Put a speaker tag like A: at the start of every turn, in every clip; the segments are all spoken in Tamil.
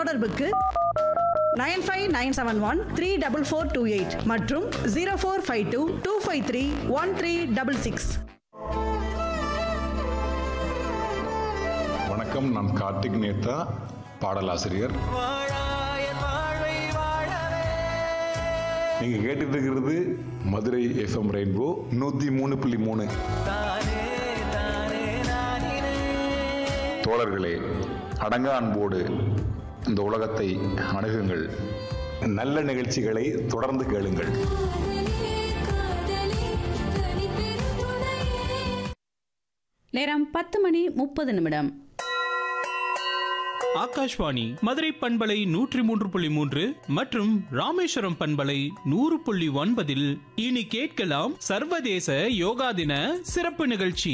A: தொடர்புக்கு nine five nine seven one three double four two eight மற்றும் zero four five two two five three one three double six
B: வணக்கம் நான் கார்த்திக் நேத்தா பாடலாசிரியர் நீங்க கேட்டுட்டு இருக்கிறது மதுரை எஃப்எம் ரெயின்போ நூத்தி மூணு புள்ளி மூணு தோழர்களே அடங்கா அன்போடு இந்த உலகத்தை அணுகுங்கள் நல்ல நிகழ்ச்சிகளை தொடர்ந்து கேளுங்கள்
C: நேரம் பத்து மணி முப்பது நிமிடம்
D: ஆகாஷ்வாணி மதுரை பண்பலை நூற்றி மூன்று புள்ளி மூன்று மற்றும் ராமேஸ்வரம் பண்பலை நூறு புள்ளி ஒன்பதில் இனி கேட்கலாம் சர்வதேச யோகா தின சிறப்பு நிகழ்ச்சி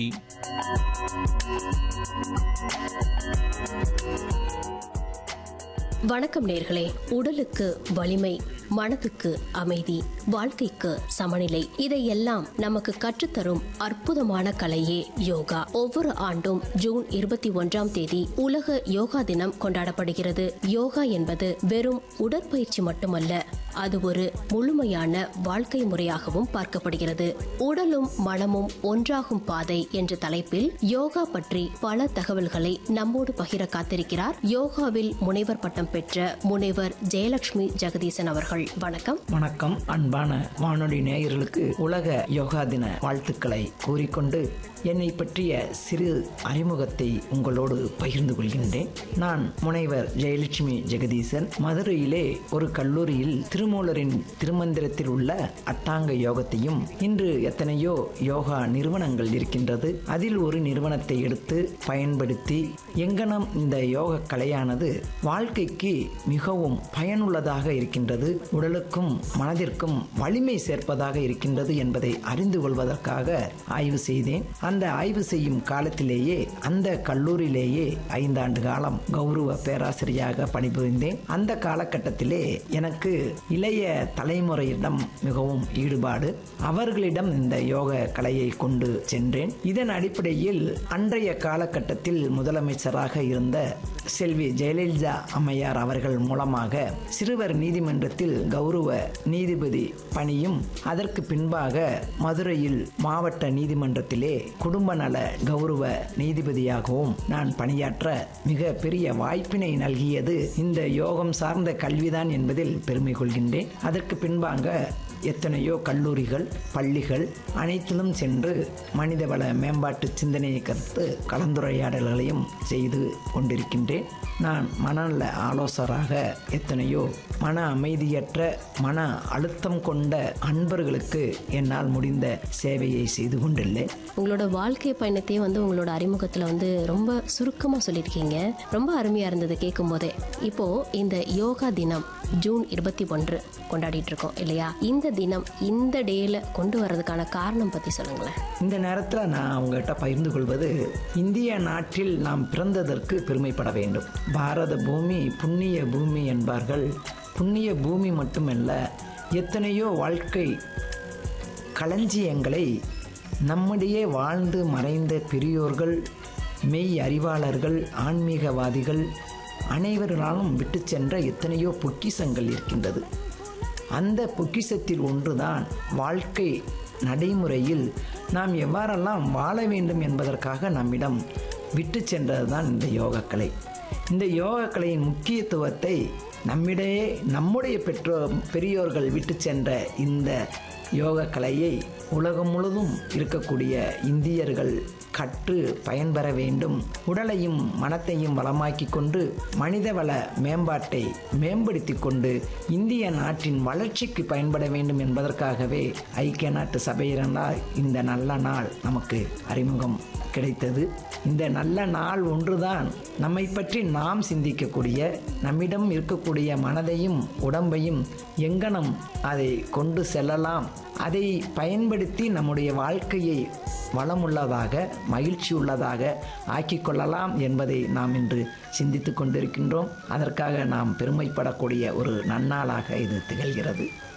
E: வணக்கம் நேர்களே உடலுக்கு வலிமை மனதுக்கு அமைதி வாழ்க்கைக்கு சமநிலை இதையெல்லாம் நமக்கு கற்றுத்தரும் அற்புதமான கலையே யோகா ஒவ்வொரு ஆண்டும் ஜூன் இருபத்தி ஒன்றாம் தேதி உலக யோகா தினம் கொண்டாடப்படுகிறது யோகா என்பது வெறும் உடற்பயிற்சி மட்டுமல்ல அது ஒரு முழுமையான வாழ்க்கை முறையாகவும் பார்க்கப்படுகிறது உடலும் மனமும் ஒன்றாகும் பாதை என்ற தலைப்பில் யோகா பற்றி பல தகவல்களை நம்மோடு பகிர காத்திருக்கிறார் யோகாவில் முனைவர் பட்டம் பெற்ற முனைவர் ஜெயலட்சுமி ஜெகதீசன் அவர்கள் வணக்கம்
F: வணக்கம் அன்பான வானொலி நேயர்களுக்கு உலக யோகா தின வாழ்த்துக்களை கூறிக்கொண்டு என்னை பற்றிய சிறு அறிமுகத்தை உங்களோடு பகிர்ந்து கொள்கின்றேன் நான் முனைவர் ஜெயலட்சுமி ஜெகதீசன் மதுரையிலே ஒரு கல்லூரியில் திருமூலரின் திருமந்திரத்தில் உள்ள அட்டாங்க யோகத்தையும் இன்று எத்தனையோ யோகா நிறுவனங்கள் இருக்கின்றது அதில் ஒரு நிறுவனத்தை எடுத்து பயன்படுத்தி எங்கனம் இந்த யோக கலையானது வாழ்க்கைக்கு மிகவும் பயனுள்ளதாக இருக்கின்றது உடலுக்கும் மனதிற்கும் வலிமை சேர்ப்பதாக இருக்கின்றது என்பதை அறிந்து கொள்வதற்காக ஆய்வு செய்தேன் அந்த ஆய்வு செய்யும் காலத்திலேயே அந்த கல்லூரியிலேயே ஐந்தாண்டு காலம் கௌரவ பேராசிரியராக பணிபுரிந்தேன் அந்த காலகட்டத்திலே எனக்கு இளைய தலைமுறையிடம் மிகவும் ஈடுபாடு அவர்களிடம் இந்த யோக கலையை கொண்டு சென்றேன் இதன் அடிப்படையில் அன்றைய காலகட்டத்தில் முதலமைச்சராக இருந்த செல்வி ஜெயலலிதா அம்மையார் அவர்கள் மூலமாக சிறுவர் நீதிமன்றத்தில் கௌரவ நீதிபதி பணியும் அதற்கு பின்பாக மதுரையில் மாவட்ட நீதிமன்றத்திலே குடும்ப நல கௌரவ நீதிபதியாகவும் நான் பணியாற்ற மிக பெரிய வாய்ப்பினை நல்கியது இந்த யோகம் சார்ந்த கல்விதான் என்பதில் பெருமை கொள்கின்றேன் அதற்கு பின்பாக எத்தனையோ கல்லூரிகள் பள்ளிகள் அனைத்திலும் சென்று மனிதவள மேம்பாட்டு சிந்தனையை கருத்து கலந்துரையாடல்களையும் செய்து கொண்டிருக்கின்றேன் நான் மனநல ஆலோசகராக எத்தனையோ மன அமைதியற்ற மன அழுத்தம் கொண்ட அன்பர்களுக்கு என்னால் முடிந்த சேவையை செய்து கொண்டுள்ளேன்
E: உங்களோட வாழ்க்கை பயணத்தையே வந்து உங்களோட அறிமுகத்தில் வந்து ரொம்ப சுருக்கமாக சொல்லியிருக்கீங்க ரொம்ப அருமையாக இருந்தது கேட்கும் போதே இப்போ இந்த யோகா தினம் ஜூன் இருபத்தி ஒன்று கொண்டாடிட்டு இருக்கோம் இல்லையா இந்த தினம் இந்த டேல கொண்டு வர்றதுக்கான காரணம் பற்றி சொல்லுங்களேன்
F: இந்த நேரத்தில் நான் உங்ககிட்ட பகிர்ந்து கொள்வது இந்திய நாட்டில் நாம் பிறந்ததற்கு பெருமைப்பட வேண்டும் பாரத பூமி புண்ணிய பூமி என்பார்கள் புண்ணிய பூமி மட்டுமல்ல எத்தனையோ வாழ்க்கை களஞ்சியங்களை நம்மிடையே வாழ்ந்து மறைந்த பெரியோர்கள் மெய் அறிவாளர்கள் ஆன்மீகவாதிகள் அனைவராலும் விட்டு சென்ற எத்தனையோ பொக்கிசங்கள் இருக்கின்றது அந்த பொக்கிசத்தில் ஒன்றுதான் வாழ்க்கை நடைமுறையில் நாம் எவ்வாறெல்லாம் வாழ வேண்டும் என்பதற்காக நம்மிடம் விட்டு சென்றதுதான் இந்த யோகக்கலை இந்த யோகக்கலையின் முக்கியத்துவத்தை நம்மிடையே நம்முடைய பெற்றோர் பெரியோர்கள் விட்டு சென்ற இந்த யோக கலையை உலகம் முழுதும் இருக்கக்கூடிய இந்தியர்கள் கற்று பயன்பெற வேண்டும் உடலையும் மனத்தையும் வளமாக்கி கொண்டு மனிதவள மேம்பாட்டை மேம்படுத்தி கொண்டு இந்திய நாட்டின் வளர்ச்சிக்கு பயன்பட வேண்டும் என்பதற்காகவே ஐக்கிய நாட்டு சபையினால் இந்த நல்ல நாள் நமக்கு அறிமுகம் கிடைத்தது இந்த நல்ல நாள் ஒன்றுதான் நம்மை பற்றி நாம் சிந்திக்கக்கூடிய நம்மிடம் இருக்கக்கூடிய மனதையும் உடம்பையும் எங்கனம் அதை கொண்டு செல்லலாம் அதை பயன்படுத்தி நம்முடைய வாழ்க்கையை வளமுள்ளதாக மகிழ்ச்சி உள்ளதாக ஆக்கிக் கொள்ளலாம் என்பதை நாம் இன்று சிந்தித்து கொண்டிருக்கின்றோம் அதற்காக நாம் பெருமைப்படக்கூடிய ஒரு நன்னாளாக இது திகழ்கிறது